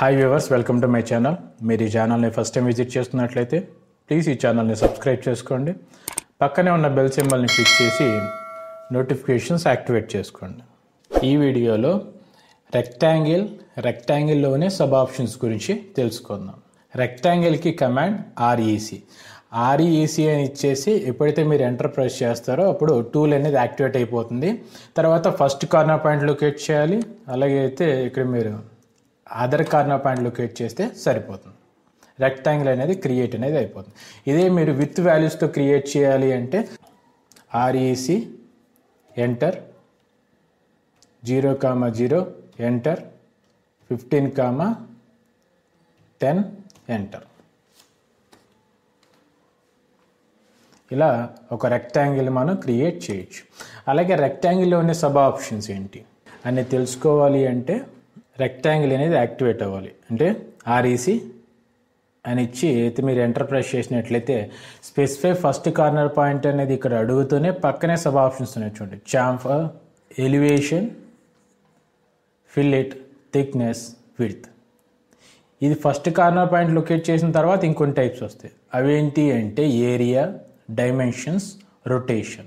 hi viewers welcome to my channel మీరు ఈ ఛానల్ని ఫస్ట్ టైం విజిట్ చేస్తున్నట్లయితే ప్లీజ్ ఈ ఛానల్ని సబ్స్క్రైబ్ చేసుకోండి పక్కనే ఉన్న బెల్ సింబల్ని క్లిక్ చేసి నోటిఫికేషన్స్ యాక్టివేట్ చేసుకోండి ఈ వీడియోలో రెక్టాంగిల్ రెక్టాంగిల్లోనే సబ్ ఆప్షన్స్ గురించి తెలుసుకుందాం రెక్టాంగిల్కి కమాండ్ ఆర్ఈసి ఆర్ఈసి అని ఇచ్చేసి ఎప్పుడైతే మీరు ఎంటర్ ప్రెస్ చేస్తారో అప్పుడు టూల్ అనేది యాక్టివేట్ అయిపోతుంది తర్వాత ఫస్ట్ కార్నర్ పాయింట్ లొకేట్ చేయాలి అలాగే అయితే ఇక్కడ మీరు అదర్ కార్నర్ పాయింట్ లొకేట్ చేస్తే సరిపోతుంది రెక్టాంగిల్ అనేది క్రియేట్ అనేది అయిపోతుంది ఇదే మీరు విత్ వాల్యూస్తో క్రియేట్ చేయాలి అంటే REC enter zero comma zero enter fifteen comma ten enter ఇలా ఒక రెక్టాంగిల్ మనం క్రియేట్ చేయొచ్చు అలాగే రెక్టాంగిల్లో ఉన్న సబ్ ఆప్షన్స్ ఏంటి అని తెలుసుకోవాలి అంటే రెక్టాంగిల్ అనేది యాక్టివేట్ అవ్వాలి అంటే ఆర్ఈసి అని ఇచ్చి అయితే మీరు ఎంటర్ ప్రెస్ చేసినట్లయితే స్పెసిఫై ఫస్ట్ కార్నర్ పాయింట్ అనేది ఇక్కడ అడుగుతూనే పక్కనే సబ్ ఆప్షన్స్ ఉన్నాయి చూడండి chamfer elevation fillet thickness width ఇది ఫస్ట్ కార్నర్ పాయింట్ లొకేట్ చేసిన తర్వాత ఇంకొన్ని టైప్స్ వస్తాయి అవేంటి అంటే ఏరియా డైమెన్షన్స్ రొటేషన్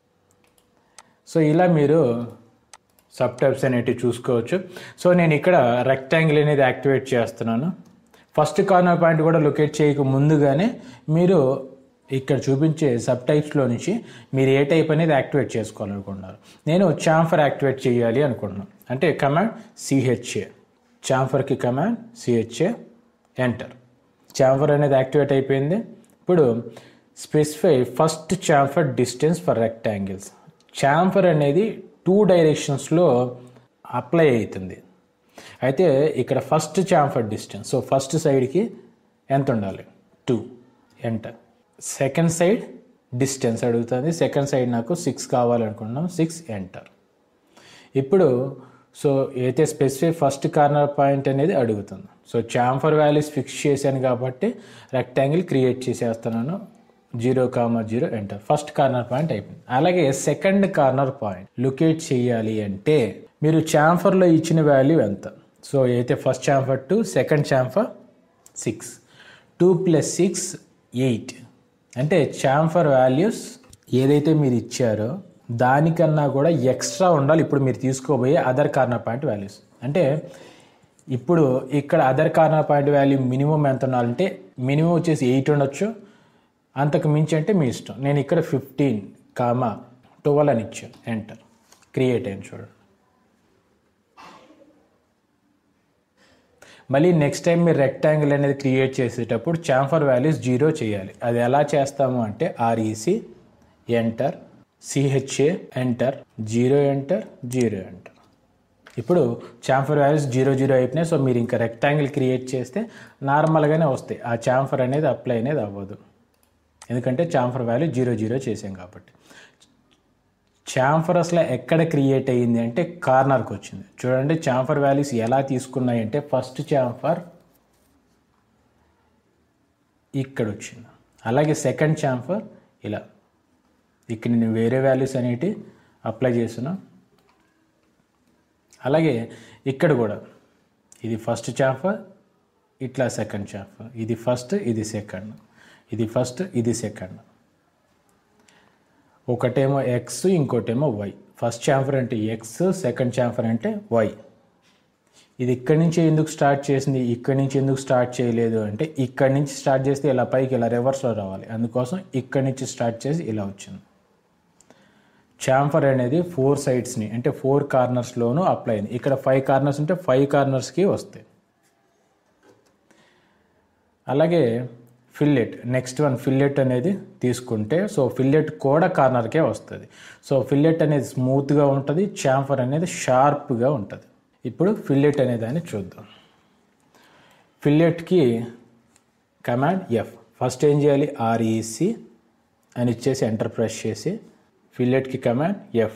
సో ఇలా మీరు సబ్ టైప్స్ అనేటివి చూసుకోవచ్చు సో నేను ఇక్కడ రెక్టాంగిల్ అనేది యాక్టివేట్ చేస్తున్నాను ఫస్ట్ కార్నర్ పాయింట్ కూడా లొకేట్ చేయక ముందుగానే మీరు ఇక్కడ చూపించే సబ్ టైప్స్లో నుంచి మీరు ఏ టైప్ అనేది యాక్టివేట్ చేసుకోవాలనుకుంటున్నారు నేను చాంఫర్ యాక్టివేట్ చేయాలి అనుకుంటున్నాను అంటే కమాండ్ సిహెచ్ఏ చాంఫర్కి కమాండ్ సిహెచ్ఏ ఎంటర్ చాంఫర్ అనేది యాక్టివేట్ అయిపోయింది ఇప్పుడు specify first chamfer distance for rectangles chamfer అనేది టూ డైరెక్షన్స్లో అప్లై అవుతుంది అయితే ఇక్కడ first chamfer distance so first సైడ్కి ఎంత ఉండాలి two enter second side distance అడుగుతుంది సెకండ్ సైడ్ నాకు సిక్స్ కావాలనుకుంటున్నాం సిక్స్ ఎంటర్ ఇప్పుడు సో అయితే స్పెసిఫిక్ ఫస్ట్ కార్నర్ పాయింట్ అనేది అడుగుతుంది సో చాంఫర్ వాల్యూస్ ఫిక్స్ చేశాను కాబట్టి రెక్టాంగిల్ క్రియేట్ చేసేస్తున్నాను zero comma zero enter first corner point అయిపోయింది అలాగే సెకండ్ కార్నర్ పాయింట్ లొకేట్ చేయాలి అంటే మీరు చాంఫర్లో ఇచ్చిన వాల్యూ ఎంత సో అయితే first chamfer two second chamfer six two plus six eight అంటే చాంఫర్ వాల్యూస్ ఏదైతే మీరు ఇచ్చారో దానికన్నా కూడా ఎక్స్ట్రా ఉండాలి ఇప్పుడు మీరు తీసుకోబోయే అదర్ కార్నర్ పాయింట్ వాల్యూస్ అంటే ఇప్పుడు ఇక్కడ other corner point value minimum ఎంత ఉండాలంటే మినిమం వచ్చేసి ఎయిట్ ఉండొచ్చు అంతకు మించి అంటే మీ ఇష్టం నేను ఇక్కడ ఫిఫ్టీన్ కామా ట్వెల్వ్ అని ఇచ్చాను ఎంటర్ క్రియేట్ అయింది చూడండి మళ్ళీ నెక్స్ట్ టైం మీరు రెక్టాంగిల్ అనేది క్రియేట్ చేసేటప్పుడు చాంఫర్ వాల్యూస్ జీరో చేయాలి అది ఎలా చేస్తాము అంటే REC enter CHA enter zero enter zero enter ఇప్పుడు చాంఫర్ వాల్యూస్ జీరో జీరో అయిపోయినాయి సో మీరు ఇంకా రెక్టాంగిల్ క్రియేట్ చేస్తే నార్మల్గానే వస్తాయి ఆ చాంఫర్ అనేది అప్లై అనేది అవ్వదు ఎందుకంటే చాంఫర్ వాల్యూ జీరో జీరో చేసాం కాబట్టి చాంఫర్ అసలు ఎక్కడ క్రియేట్ అయ్యింది అంటే కార్నర్కి వచ్చింది చూడండి చాంఫర్ వాల్యూస్ ఎలా తీసుకున్నాయి అంటే ఫస్ట్ చాంఫర్ ఇక్కడ వచ్చింది అలాగే సెకండ్ చాంఫర్ ఇలా ఇక్కడ నేను వేరే వాల్యూస్ అనేటి అప్లై చేస్తున్నా అలాగే ఇక్కడ కూడా ఇది ఫస్ట్ చాంఫర్ ఇట్లా సెకండ్ చాంఫర్ ఇది ఫస్ట్ ఇది సెకండ్ ఇది ఫస్ట్ ఇది సెకండ్ ఒకటేమో ఎక్స్ ఇంకోటేమో వై ఫస్ట్ చాంఫర్ అంటే ఎక్స్ సెకండ్ చాంఫర్ అంటే వై ఇది ఇక్కడి నుంచి ఎందుకు స్టార్ట్ చేసింది ఇక్కడి నుంచి ఎందుకు స్టార్ట్ చేయలేదు అంటే ఇక్కడి నుంచి స్టార్ట్ చేస్తే ఇలా పైకి ఇలా రివర్స్లో రావాలి అందుకోసం ఇక్కడి నుంచి స్టార్ట్ చేసి ఇలా వచ్చింది చాంఫర్ అనేది ఫోర్ సైడ్స్ని అంటే ఫోర్ కార్నర్స్లోనూ అప్లై అయింది ఇక్కడ ఫైవ్ కార్నర్స్ ఉంటే ఫైవ్ కార్నర్స్కి వస్తాయి అలాగే ఫిల్లెట్ నెక్స్ట్ వన్ ఫిల్లెట్ అనేది తీసుకుంటే సో ఫిల్లెట్ కూడా కార్నర్కే వస్తుంది సో ఫిల్లెట్ అనేది స్మూత్గా ఉంటుంది చాంఫర్ అనేది షార్ప్గా ఉంటుంది ఇప్పుడు ఫిల్లెట్ అనే దాన్ని చూద్దాం ఫిల్లెట్కి కమాండ్ ఎఫ్ ఫస్ట్ ఏం చేయాలి ఆర్ఈసి అని ఇచ్చేసి ఎంటర్ ప్రెస్ చేసి ఫిల్లెట్కి కమాండ్ ఎఫ్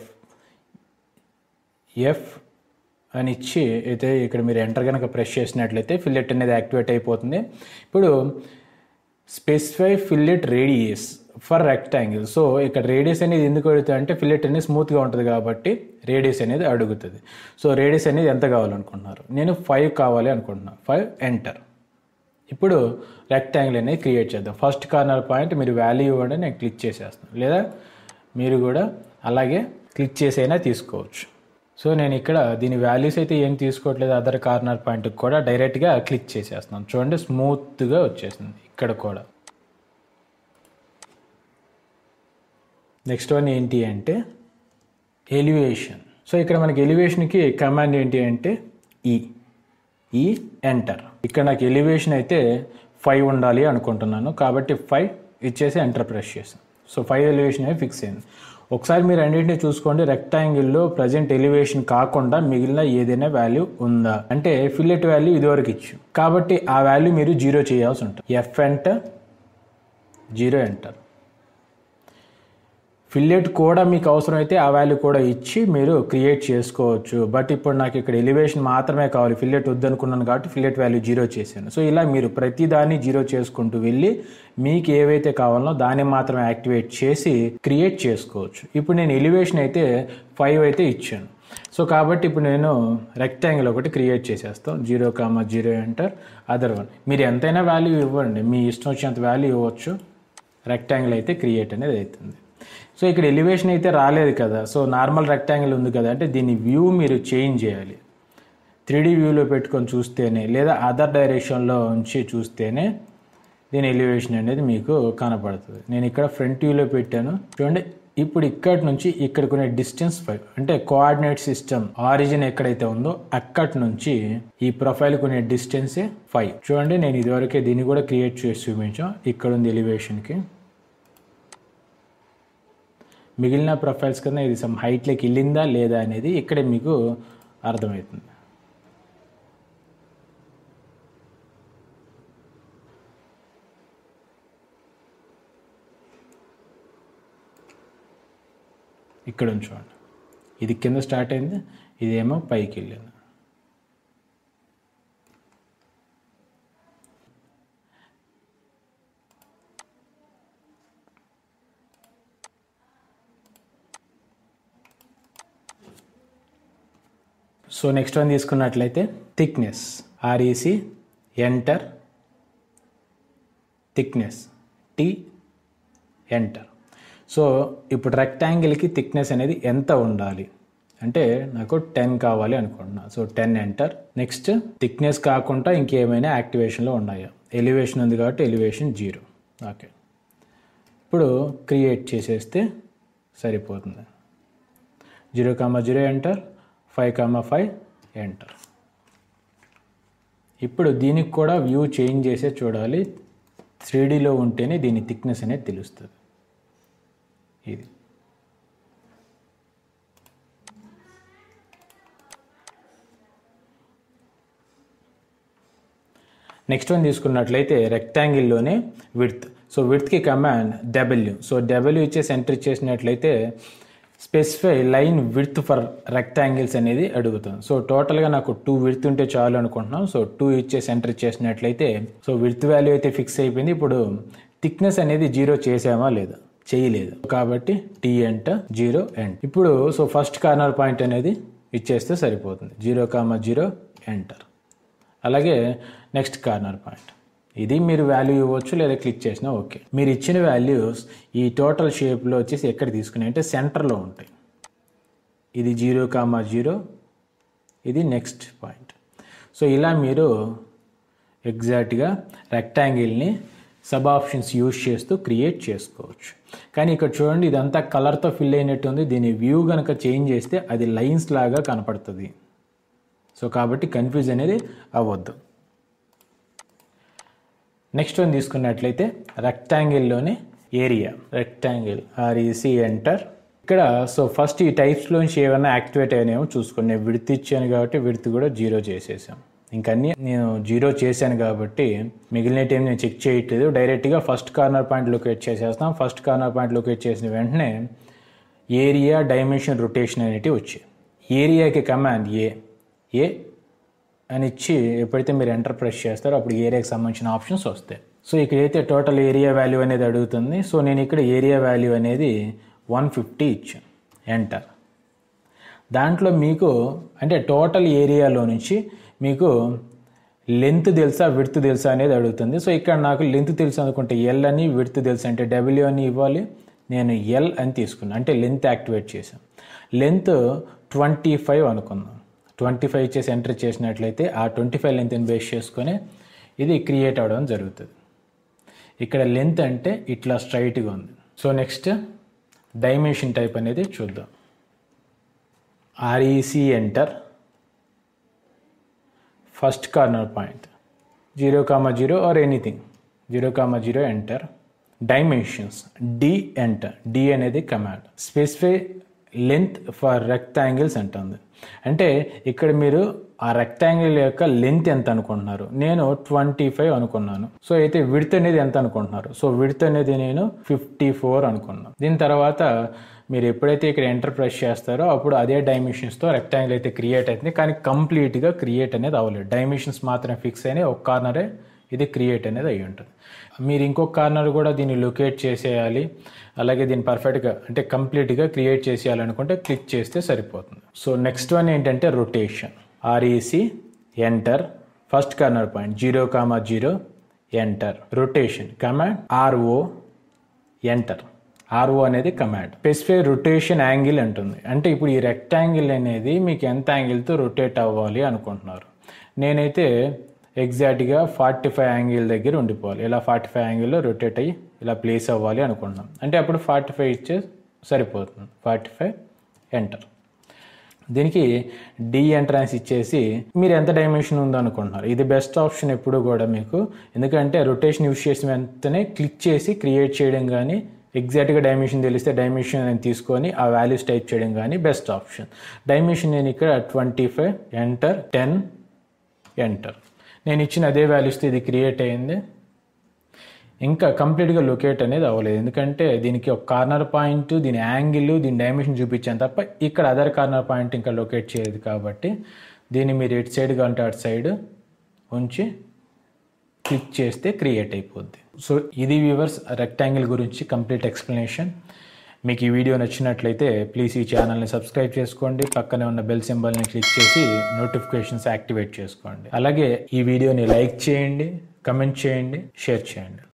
ఎఫ్ అని ఇచ్చి అయితే ఇక్కడ మీరు ఎంటర్ కనుక ప్రెస్ చేసినట్లయితే ఫిల్లెట్ అనేది యాక్టివేట్ అయిపోతుంది ఇప్పుడు specify fillet radius for rectangle so ఇక్కడ రేడియస్ అనేది ఎందుకు అడుగుతుంది అంటే ఫిల్లెట్ అనేది స్మూత్గా ఉంటుంది కాబట్టి రేడియస్ అనేది అడుగుతుంది సో రేడియస్ అనేది ఎంత కావాలనుకుంటున్నారు నేను ఫైవ్ కావాలి అనుకుంటున్నాను ఫైవ్ ఎంటర్ ఇప్పుడు రెక్టాంగిల్ అనేది క్రియేట్ చేద్దాం ఫస్ట్ కార్నర్ పాయింట్ మీరు వాల్యూ ఇవ్వండి నేను క్లిక్ చేసేస్తాను లేదా మీరు కూడా అలాగే క్లిక్ చేసైనా తీసుకోవచ్చు సో నేను ఇక్కడ దీని వాల్యూస్ అయితే ఏం తీసుకోవట్లేదు అదర్ కార్నర్ పాయింట్కి కూడా డైరెక్ట్గా క్లిక్ చేసేస్తున్నాను చూడండి స్మూత్గా వచ్చేసింది ఇక్కడ కూడా నెక్స్ట్ వన్ ఏంటి అంటే ఎలివేషన్ సో ఇక్కడ మనకి ఎలివేషన్కి కమాండ్ ఏంటి అంటే ఈ ఈ ఎంటర్ ఇక్కడ నాకు ఎలివేషన్ అయితే ఫైవ్ ఉండాలి అనుకుంటున్నాను కాబట్టి ఫైవ్ ఇచ్చేసి ఎంటర్ ప్రెస్ చేసాను సో ఫైవ్ ఎలివేషన్ అయితే ఫిక్స్ అయింది ఒకసారి మీరు అన్నింటినీ చూసుకోండి రెక్టాంగిల్లో ప్రజెంట్ ఎలివేషన్ కాకుండా మిగిలిన ఏదైనా వాల్యూ ఉందా అంటే ఫిల్లెట్ వాల్యూ ఇదివరకు ఇచ్చు కాబట్టి ఆ వాల్యూ మీరు జీరో చేయాల్సి ఉంటుంది F enter zero enter fillet కూడా మీకు అవసరమైతే ఆ వాల్యూ కూడా ఇచ్చి మీరు క్రియేట్ చేసుకోవచ్చు బట్ ఇప్పుడు నాకు ఇక్కడ ఎలివేషన్ మాత్రమే కావాలి ఫిల్లెట్ వద్దనుకున్నాను కాబట్టి ఫిల్లెట్ వాల్యూ జీరో చేశాను సో ఇలా మీరు ప్రతిదాన్ని జీరో చేసుకుంటూ వెళ్ళి మీకు ఏవైతే కావాలో దాన్ని మాత్రమే యాక్టివేట్ చేసి క్రియేట్ చేసుకోవచ్చు ఇప్పుడు నేను ఎలివేషన్ అయితే ఫైవ్ అయితే ఇచ్చాను సో కాబట్టి ఇప్పుడు నేను రెక్టాంగిల్ ఒకటి క్రియేట్ చేసేస్తాం zero comma zero enter other one మీరు ఎంతైనా వాల్యూ ఇవ్వండి మీ ఇష్టం వచ్చినంత వాల్యూ ఇవ్వచ్చు రెక్టాంగిల్ అయితే క్రియేట్ అనేది అవుతుంది సో ఇక్కడ ఎలివేషన్ అయితే రాలేదు కదా సో నార్మల్ రెక్టాంగిల్ ఉంది కదా అంటే దీని వ్యూ మీరు చేంజ్ చేయాలి త్రీ డీ వ్యూలో పెట్టుకొని చూస్తేనే లేదా అదర్ డైరెక్షన్లో ఉంచి చూస్తేనే దీని ఎలివేషన్ అనేది మీకు కనపడుతుంది నేను ఇక్కడ ఫ్రంట్ వ్యూలో పెట్టాను చూడండి ఇప్పుడు ఇక్కడ నుంచి ఇక్కడ కొనే డిస్టెన్స్ ఫైవ్ అంటే కోఆర్డినేట్ సిస్టమ్ ఆరిజిన్ ఎక్కడైతే ఉందో అక్కడి నుంచి ఈ ప్రొఫైల్ కొనే డిస్టెన్సే ఫైవ్ చూడండి నేను ఇదివరకే దీన్ని కూడా క్రియేట్ చేసి చూపించాం ఇక్కడ ఉంది ఎలివేషన్కి మిగిలిన ప్రొఫైల్స్ కన్నా ఇది సమ్ హైట్లోకి వెళ్ళిందా లేదా అనేది ఇక్కడే మీకు అర్థమవుతుంది ఇక్కడ ఉంచండి ఇది కింద స్టార్ట్ అయింది ఇదేమో పైకి వెళ్ళింది సో నెక్స్ట్ వన్ తీసుకున్నట్లయితే thickness REC enter thickness T enter so ఇప్పుడు రెక్టాంగిల్కి థిక్నెస్ అనేది ఎంత ఉండాలి అంటే నాకు టెన్ కావాలి అనుకుంటున్నా so ten enter next thickness కాకుండా ఇంకేమైనా యాక్టివేషన్లో ఉన్నాయా ఎలివేషన్ ఉంది కాబట్టి ఎలివేషన్ జీరో ఓకే ఇప్పుడు క్రియేట్ చేసేస్తే సరిపోతుంది zero comma zero enter five comma five enter ఇప్పుడు దీనికి కూడా వ్యూ చేంజ్ చేసే చూడాలి త్రీడీలో ఉంటేనే దీని థిక్నెస్ అనేది తెలుస్తుంది ఇది నెక్స్ట్ వన్ తీసుకున్నట్లయితే రెక్టాంగిల్లోనే విడ్త్ సో విడ్త్కి కమాండ్ డబ్ల్యూ సో డబ్ల్యూ ఇచ్చేసి ఎంటర్ చేసినట్లయితే specify line width for rectangles అనేది అడుగుతుంది సో టోటల్గా నాకు టూ విడ్త్ ఉంటే చాలు అనుకుంటున్నాం సో టూ ఇచ్చేసి ఎంటర్ చేసినట్లయితే సో విడ్త్ వాల్యూ అయితే ఫిక్స్ అయిపోయింది ఇప్పుడు థిక్నెస్ అనేది జీరో చేసామా లేదా చేయలేదు కాబట్టి టీ ఎంట జీరో ఎంట్ ఇప్పుడు సో ఫస్ట్ కార్నర్ పాయింట్ అనేది ఇచ్చేస్తే సరిపోతుంది జీరో కామా జీరో ఎంటర్ అలాగే నెక్స్ట్ కార్నర్ పాయింట్ ఇది మీరు వాల్యూ ఇవ్వచ్చు లేదా క్లిక్ చేసినా ఓకే మీరు ఇచ్చిన వాల్యూస్ ఈ టోటల్ షేప్లో వచ్చేసి ఎక్కడ తీసుకున్నాయి అంటే సెంటర్లో ఉంటాయి ఇది జీరో కామా జీరో ఇది నెక్స్ట్ పాయింట్ సో ఇలా మీరు ఎగ్జాక్ట్గా రెక్టాంగిల్ని సబ్ ఆప్షన్స్ యూజ్ చేస్తూ క్రియేట్ చేసుకోవచ్చు కానీ ఇక్కడ చూడండి ఇదంతా కలర్తో ఫిల్ అయినట్టు ఉంది దీని వ్యూ కనుక చేంజ్ చేస్తే అది లైన్స్ లాగా కనపడుతుంది సో కాబట్టి కన్ఫ్యూజ్ అనేది అవ్వద్దు నెక్స్ట్ వన్ తీసుకున్నట్లయితే రెక్టాంగిల్లోనే ఏరియా రెక్టాంగిల్ ఆర్ఈసి ఎంటర్ ఇక్కడ సో ఫస్ట్ ఈ టైప్స్లోంచి ఏమైనా యాక్టివేట్ అయినాయేమో చూసుకోండి నేను విడత్ ఇచ్చాను కాబట్టి విడత్ కూడా జీరో చేసేసాం ఇంకన్నీ నేను జీరో చేశాను కాబట్టి మిగిలిన టైం నేను చెక్ చేయట్లేదు డైరెక్ట్గా ఫస్ట్ కార్నర్ పాయింట్ లొకేట్ చేసేస్తాం ఫస్ట్ కార్నర్ పాయింట్ లొకేట్ చేసిన వెంటనే ఏరియా డైమెన్షన్ రొటేషన్ అనేటివి వచ్చాయి ఏరియాకి కమాండ్ ఏ ఏ అని ఇచ్చి ఎప్పుడైతే మీరు ఎంటర్ ప్రెస్ చేస్తారో అప్పుడు ఏరియాకి సంబంధించిన ఆప్షన్స్ వస్తాయి సో ఇక్కడైతే టోటల్ ఏరియా వాల్యూ అనేది అడుగుతుంది సో నేను ఇక్కడ ఏరియా వాల్యూ అనేది వన్ ఫిఫ్టీ ఇచ్చాను ఎంటర్ దాంట్లో మీకు అంటే టోటల్ ఏరియాలో నుంచి మీకు లెంత్ తెలుసా విడ్త్ తెలుసా అనేది అడుగుతుంది సో ఇక్కడ నాకు లెంత్ తెలుసు అనుకుంటే ఎల్ అని విడ్త్ తెలుసు అంటే డబ్ల్యూ అని ఇవ్వాలి నేను ఎల్ అని తీసుకున్నాను అంటే లెంత్ యాక్టివేట్ చేశాను లెంత్ ట్వంటీ ఫైవ్ అనుకుందాం ట్వంటీ ఫైవ్ చేసి ఎంటర్ చేసినట్లయితే ఆ ట్వంటీ ఫైవ్ లెంత్ని బేస్ చేసుకొని ఇది క్రియేట్ అవ్వడం జరుగుతుంది ఇక్కడ లెంత్ అంటే ఇట్లా స్ట్రైట్గా ఉంది సో నెక్స్ట్ డైమెన్షన్ టైప్ అనేది చూద్దాం REC enter first corner point zero comma zero or anything zero comma zero enter dimensions D enter D అనేది command specify length for rectangles అంటుంది అంటే ఇక్కడ మీరు ఆ రెక్టాంగిల్ యొక్క లెంత్ ఎంత అనుకుంటున్నారు నేను ట్వంటీ ఫైవ్ అనుకున్నాను సో అయితే విడ్త్ అనేది ఎంత అనుకుంటున్నారు సో విడ్త్ అనేది నేను ఫిఫ్టీ ఫోర్ అనుకున్నాను దీని తర్వాత మీరు ఎప్పుడైతే ఇక్కడ ఎంటర్ ప్రెస్ చేస్తారో అప్పుడు అదే డైమెన్షన్స్తో రెక్టాంగిల్ అయితే క్రియేట్ అవుతుంది కానీ కంప్లీట్గా క్రియేట్ అనేది అవ్వలేదు డైమెన్షన్స్ మాత్రం ఫిక్స్ అయినాయి ఒక కార్నరే ఇది క్రియేట్ అనేది అయ్యి ఉంటుంది మీరు ఇంకొక కార్నర్ కూడా దీన్ని లొకేట్ చేసేయాలి అలాగే దీన్ని పర్ఫెక్ట్గా అంటే కంప్లీట్గా క్రియేట్ చేసేయాలనుకుంటే క్లిక్ చేస్తే సరిపోతుంది సో నెక్స్ట్ వన్ ఏంటంటే rotation REC enter first corner point zero comma zero enter rotation command RO enter RO అనేది కమాండ్ స్పెసిఫై రొటేషన్ యాంగిల్ అంటుంది అంటే ఇప్పుడు ఈ రెక్టాంగిల్ అనేది మీకు ఎంత యాంగిల్తో రొటేట్ అవ్వాలి అనుకుంటున్నారు నేనైతే ఎగ్జాక్ట్గా ఫార్టీ ఫైవ్ యాంగిల్ దగ్గర ఉండిపోవాలి ఇలా ఫార్టీ ఫైవ్ యాంగిల్లో రొటేట్ అయ్యి ఇలా ప్లేస్ అవ్వాలి అనుకుంటున్నాం అంటే అప్పుడు ఫార్టీ ఫైవ్ ఇచ్చే సరిపోతుంది ఫార్టీ ఫైవ్ ఎంటర్ దీనికి డి ఎంట్రన్స్ ఇచ్చేసి మీరు ఎంత డైమెన్షన్ ఉందో అనుకుంటున్నారు ఇది బెస్ట్ ఆప్షన్ ఎప్పుడు కూడా మీకు ఎందుకంటే రొటేషన్ యూస్ చేసిన వెంటనే క్లిక్ చేసి క్రియేట్ చేయడం కానీ ఎగ్జాక్ట్గా డైమెన్షన్ తెలిస్తే డైమెన్షన్ అని తీసుకొని ఆ వాల్యూస్ టైప్ చేయడం కానీ బెస్ట్ ఆప్షన్ డైమెన్షన్ నేను ఇక్కడ twenty five enter ten enter నేను ఇచ్చిన అదే వాల్యూస్తో ఇది క్రియేట్ అయింది ఇంకా కంప్లీట్గా లొకేట్ అనేది అవ్వలేదు ఎందుకంటే దీనికి ఒక కార్నర్ పాయింట్ దీని యాంగిల్ దీని డైమెన్షన్ చూపించాను తప్ప ఇక్కడ అదర్ కార్నర్ పాయింట్ ఇంకా లొకేట్ చేయలేదు కాబట్టి దీన్ని మీరు ఎటు సైడ్ కావాలంటే అటు సైడ్ ఉంచి క్లిక్ చేస్తే క్రియేట్ అయిపోద్ది సో ఇది వ్యూవర్స్ రెక్టాంగిల్ గురించి కంప్లీట్ ఎక్స్ప్లెనేషన్ మీకు ఈ వీడియో నచ్చినట్లయితే ప్లీజ్ ఈ ఛానల్ని సబ్స్క్రైబ్ చేసుకోండి పక్కనే ఉన్న బెల్ సింబల్ని క్లిక్ చేసి నోటిఫికేషన్స్ యాక్టివేట్ చేసుకోండి అలాగే ఈ వీడియోని లైక్ చేయండి కమెంట్ చేయండి షేర్ చేయండి